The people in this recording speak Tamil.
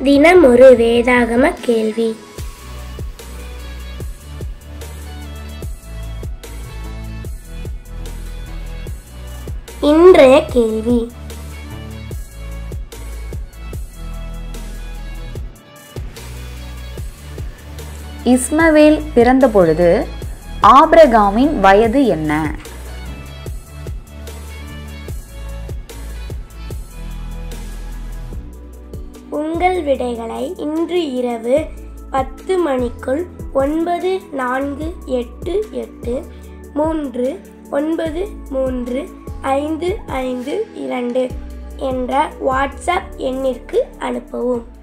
தினமொரு வேதாகம கேள்வி இன்றைய கேள்வி இஸ்மவேல் பிறந்தபொழுது ஆபிரகாமின் வயது என்ன உங்கள் விடைகளை இன்று இரவு பத்து மணிக்குள் ஒன்பது நான்கு எட்டு எட்டு மூன்று ஒன்பது மூன்று ஐந்து ஐந்து இரண்டு என்ற வாட்ஸ்அப் எண்ணிற்கு அனுப்பவும்